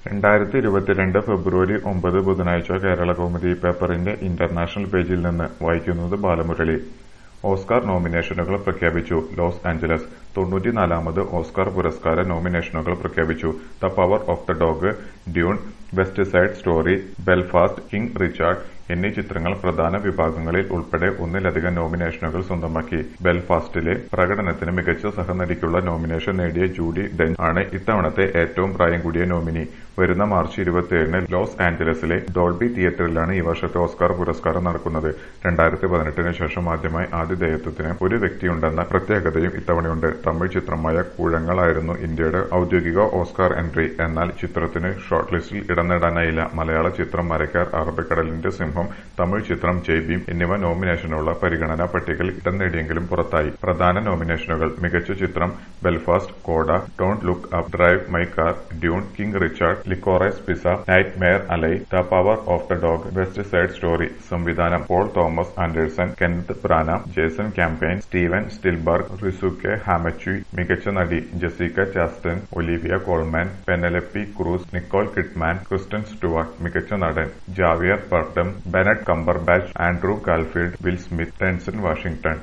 രണ്ടായിരത്തി ഇരുപത്തിരണ്ട് ഫെബ്രുവരി ഒമ്പത് ബുധനാഴ്ച കേരളകൗമുദി പേപ്പറിന്റെ ഇന്റർനാഷണൽ പേജിൽ നിന്ന് വായിക്കുന്നത് ബാലമുരളി ഓസ്കാർ നോമിനേഷനുകൾ പ്രഖ്യാപിച്ചു ലോസ് ആഞ്ചലസ് തൊണ്ണൂറ്റിനാലാമത് ഓസ്കാർ പുരസ്കാര നോമിനേഷനുകൾ പ്രഖ്യാപിച്ചു the power of the dog Dune west side story Belfast king Richard എന്നീ ചിത്രങ്ങൾ പ്രധാന വിഭാഗങ്ങളിൽ ഉൾപ്പെടെ ഒന്നിലധികം നോമിനേഷനുകൾ സ്വന്തമാക്കി ബെൽഫാസ്റ്റിലെ പ്രകടനത്തിന് മികച്ച സഹനടിക്കുള്ള നോമിനേഷൻ നേടിയ ജൂഡി ഡെഞ്ച് ആണ് ഇത്തവണത്തെ ഏറ്റവും പ്രായം കൂടിയ നോമിനി വരുന്ന മാർച്ച് ഇരുപത്തിയേഴിന് ലോസ് ആഞ്ചലസിലെ ഡോൾബി തിയേറ്ററിലാണ് ഈ വർഷത്തെ ഓസ്കാർ പുരസ്കാരം നടക്കുന്നത് രണ്ടായിരത്തി പതിനെട്ടിന് ശേഷം ആദ്യമായി ആതിഥേയത്വത്തിന് ഒരു വ്യക്തിയുണ്ടെന്ന പ്രത്യേകതയും ഇത്തവണയുണ്ട് തമിഴ് ചിത്രമായ കൂഴങ്ങളായിരുന്നു ഇന്ത്യയുടെ ഔദ്യോഗിക ഓസ്കാർ എൻട്രി എന്നാൽ ചിത്രത്തിന് ഷോർട്ട് ലിസ്റ്റിൽ ഇടം നേടാനായില്ല മലയാള ചിത്രം മരക്കാർ അറബിക്കടലിന്റെ സിംഹം തമിഴ് ചിത്രം ജയ് ഭീം എന്നിവ നോമിനേഷനുള്ള പരിഗണനാ പട്ടികയിൽ ഇടം നേടിയെങ്കിലും പുറത്തായി പ്രധാന നോമിനേഷനുകൾ മികച്ച ചിത്രം Belfast coda don't look up drive my car Dune king Richard licorice pizza nightmare alley the power of the dog west side story സംവിധാനം Paul Thomas Anderson Kenneth Branagh Jane Campion Steven Spielberg Ryusuke Hamaguchi മികച്ച നടി Jessica Chastain Olivia Colman Penelope Cruz Nicole Kidman Kristen Stewart മികച്ച നടൻ Javier Bardem Benedict Cumberbatch Andrew Garfield Will Smith Denzel Washington